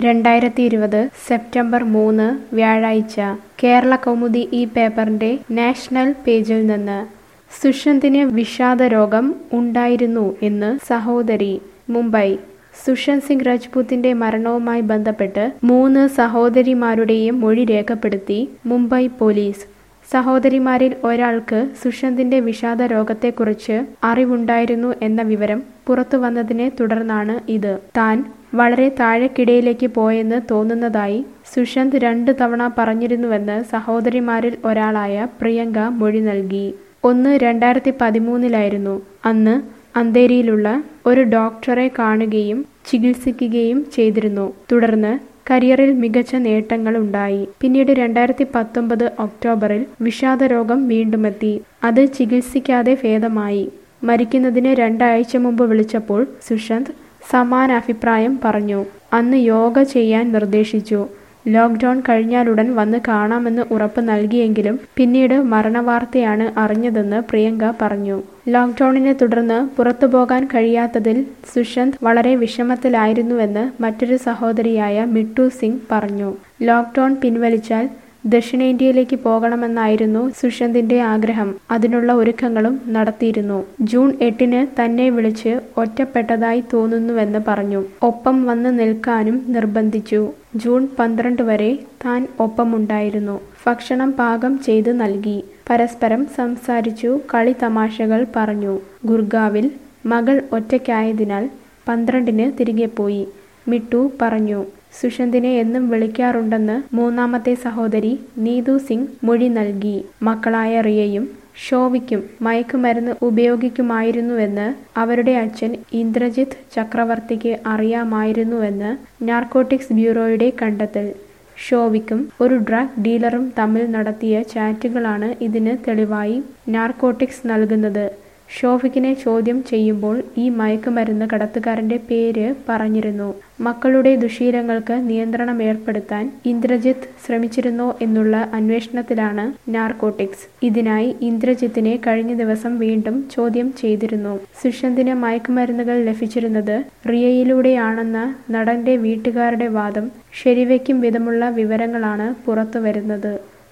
രണ്ടായിരത്തി ഇരുപത് സെപ്റ്റംബർ മൂന്ന് വ്യാഴാഴ്ച കേരള കൗമുദി ഈ പേപ്പറിന്റെ നാഷണൽ പേജിൽ നിന്ന് സുഷന്തിന് വിഷാദരോഗം ഉണ്ടായിരുന്നു എന്ന് സഹോദരി മുംബൈ സുഷന്ത് സിംഗ് രജ്പൂത്തിന്റെ മരണവുമായി ബന്ധപ്പെട്ട് മൂന്ന് സഹോദരിമാരുടെയും മൊഴി രേഖപ്പെടുത്തി മുംബൈ പോലീസ് സഹോദരിമാരിൽ ഒരാൾക്ക് സുഷന്തിന്റെ വിഷാദ രോഗത്തെക്കുറിച്ച് അറിവുണ്ടായിരുന്നു എന്ന വിവരം പുറത്തു വന്നതിനെ തുടർന്നാണ് ഇത് താൻ വളരെ താഴെക്കിടയിലേക്ക് പോയെന്ന് തോന്നുന്നതായി സുഷന്ത് രണ്ടു തവണ പറഞ്ഞിരുന്നുവെന്ന് സഹോദരിമാരിൽ ഒരാളായ പ്രിയങ്ക മൊഴി നൽകി ഒന്ന് രണ്ടായിരത്തി പതിമൂന്നിലായിരുന്നു അന്ന് അന്തേരിയിലുള്ള ഒരു ഡോക്ടറെ കാണുകയും ചികിത്സിക്കുകയും ചെയ്തിരുന്നു തുടർന്ന് കരിയറിൽ മികച്ച നേട്ടങ്ങൾ ഉണ്ടായി പിന്നീട് രണ്ടായിരത്തി പത്തൊമ്പത് ഒക്ടോബറിൽ വിഷാദരോഗം വീണ്ടുമെത്തി അത് ചികിത്സിക്കാതെ ഭേദമായി മരിക്കുന്നതിന് രണ്ടാഴ്ച മുമ്പ് വിളിച്ചപ്പോൾ സുഷന്ത് സമാന അഭിപ്രായം പറഞ്ഞു അന്ന് യോഗ ചെയ്യാൻ നിർദ്ദേശിച്ചു ലോക്ക്ഡൗൺ കഴിഞ്ഞാലുടൻ വന്ന് കാണാമെന്ന് ഉറപ്പ് നൽകിയെങ്കിലും പിന്നീട് മരണവാർത്തയാണ് അറിഞ്ഞതെന്ന് പ്രിയങ്ക പറഞ്ഞു ലോക്ക്ഡൌണിനെ തുടർന്ന് പുറത്തുപോകാൻ കഴിയാത്തതിൽ സുഷന്ത് വളരെ വിഷമത്തിലായിരുന്നുവെന്ന് മറ്റൊരു സഹോദരിയായ മിട്ടു സിംഗ് പറഞ്ഞു ലോക്ക്ഡൌൺ പിൻവലിച്ചാൽ ദക്ഷിണേന്ത്യയിലേക്ക് പോകണമെന്നായിരുന്നു സുഷന്തിന്റെ ആഗ്രഹം അതിനുള്ള ഒരുക്കങ്ങളും നടത്തിയിരുന്നു ജൂൺ എട്ടിന് തന്നെ വിളിച്ച് ഒറ്റപ്പെട്ടതായി തോന്നുന്നുവെന്ന് പറഞ്ഞു ഒപ്പം വന്ന് നിൽക്കാനും നിർബന്ധിച്ചു ജൂൺ പന്ത്രണ്ട് വരെ താൻ ഒപ്പമുണ്ടായിരുന്നു ഭക്ഷണം പാകം ചെയ്ത് നൽകി പരസ്പരം സംസാരിച്ചു കളി തമാശകൾ പറഞ്ഞു ഗുർഗാവിൽ മകൾ ഒറ്റയ്ക്കായതിനാൽ പന്ത്രണ്ടിന് തിരികെ പോയി മിട്ടു പറഞ്ഞു സുഷന്തിനെ എന്നും വിളിക്കാറുണ്ടെന്ന് മൂന്നാമത്തെ സഹോദരി നീതു സിംഗ് മൊഴി നൽകി മക്കളായ റിയയും ഷോവിക്കും മയക്കുമരുന്ന് ഉപയോഗിക്കുമായിരുന്നുവെന്ന് അവരുടെ അച്ഛൻ ഇന്ദ്രജിത്ത് ചക്രവർത്തിക്ക് അറിയാമായിരുന്നുവെന്ന് നാർക്കോട്ടിക്സ് ബ്യൂറോയുടെ കണ്ടെത്തൽ ഷോവിക്കും ഒരു ഡ്രഗ് ഡീലറും തമ്മിൽ നടത്തിയ ചാറ്റുകളാണ് ഇതിന് തെളിവായി നാർക്കോട്ടിക്സ് നൽകുന്നത് ഷോഫിക്കിനെ ചോദ്യം ചെയ്യുമ്പോൾ ഈ മയക്കുമരുന്ന് കടത്തുകാരന്റെ പേര് പറഞ്ഞിരുന്നു മക്കളുടെ ദുശീലങ്ങൾക്ക് നിയന്ത്രണം ഏർപ്പെടുത്താൻ ഇന്ദ്രജിത്ത് ശ്രമിച്ചിരുന്നോ എന്നുള്ള അന്വേഷണത്തിലാണ് നാർക്കോട്ടിക്സ് ഇതിനായി ഇന്ദ്രജിത്തിനെ കഴിഞ്ഞ ദിവസം വീണ്ടും ചോദ്യം ചെയ്തിരുന്നു സുഷന്തിന് മയക്കുമരുന്നുകൾ ലഭിച്ചിരുന്നത് റിയയിലൂടെയാണെന്ന നടന്റെ വീട്ടുകാരുടെ വാദം ശരിവയ്ക്കും വിധമുള്ള വിവരങ്ങളാണ് പുറത്തുവരുന്നത്